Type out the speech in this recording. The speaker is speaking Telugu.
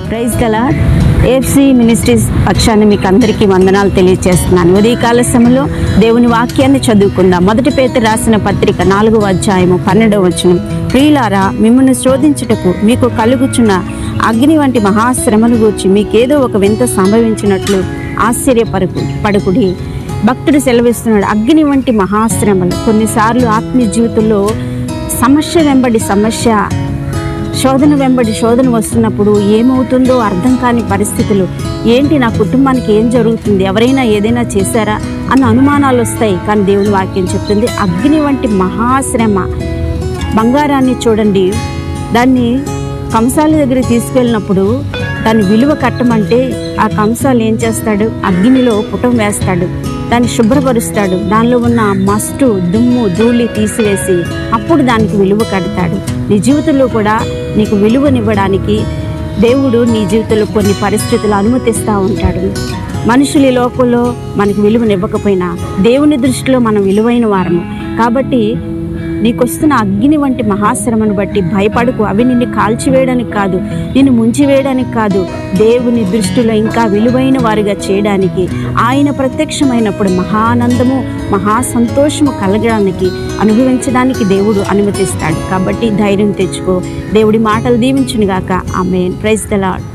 ప్రైజ్ గల ఏఫ్సి మినిస్ట్రీస్ పక్షాన్ని మీకు అందరికీ వందనాలు తెలియజేస్తున్నాను ఉదయకాల సమయంలో దేవుని వాక్యాన్ని చదువుకుందాం మొదటి పేత రాసిన పత్రిక నాలుగవ అధ్యాయము పన్నెండవ వచనం ప్రియులారా మిమ్మల్ని శోధించుటకు మీకు కలుగుచున్న అగ్ని వంటి మహాశ్రమను గూర్చి మీకేదో ఒక వింత సంభవించినట్లు ఆశ్చర్యపరకు పడుకుడి భక్తుడు సెలవిస్తున్నాడు అగ్ని వంటి మహాశ్రమలు కొన్నిసార్లు ఆత్మీయ జీవితంలో సమస్య వెంబడి సమస్య శోధన వెంబడి శోధన వస్తున్నప్పుడు ఏమవుతుందో అర్థం కాని పరిస్థితులు ఏంటి నా కుటుంబానికి ఏం జరుగుతుంది ఎవరైనా ఏదైనా చేశారా అన్న అనుమానాలు వస్తాయి కానీ దేవుని వాక్యం చెప్తుంది అగ్ని వంటి మహాశ్రమ బంగారాన్ని చూడండి దాన్ని కంసాల దగ్గర తీసుకెళ్ళినప్పుడు దాని విలువ కట్టమంటే ఆ కంసాలు ఏం చేస్తాడు అగ్నిలో పుటం వేస్తాడు దాన్ని శుభ్రపరుస్తాడు దానిలో ఉన్న మస్టు దుమ్ము ధూళి తీసివేసి అప్పుడు దానికి విలువ కడతాడు నీ జీవితంలో కూడా నీకు విలువనివ్వడానికి దేవుడు నీ జీవితంలో కొన్ని పరిస్థితులు అనుమతిస్తూ ఉంటాడు మనుషులు ఈ లోకంలో మనకు విలువనివ్వకపోయినా దేవుని దృష్టిలో మనం విలువైన వారము కాబట్టి నీకు వస్తున్న అగ్ని వంటి మహాశ్రమను బట్టి భయపడకు అవి నిన్ను కాల్చివేయడానికి కాదు నిన్ను ముంచివేయడానికి కాదు దేవుని దృష్టిలో ఇంకా విలువైన వారిగా చేయడానికి ఆయన ప్రత్యక్షమైనప్పుడు మహానందము మహా సంతోషము కలగడానికి అనుభవించడానికి దేవుడు అనుమతిస్తాడు కాబట్టి ధైర్యం తెచ్చుకో దేవుడి మాటలు దీవించునుగాక ఆమె ప్రైజ్ ద లాడ్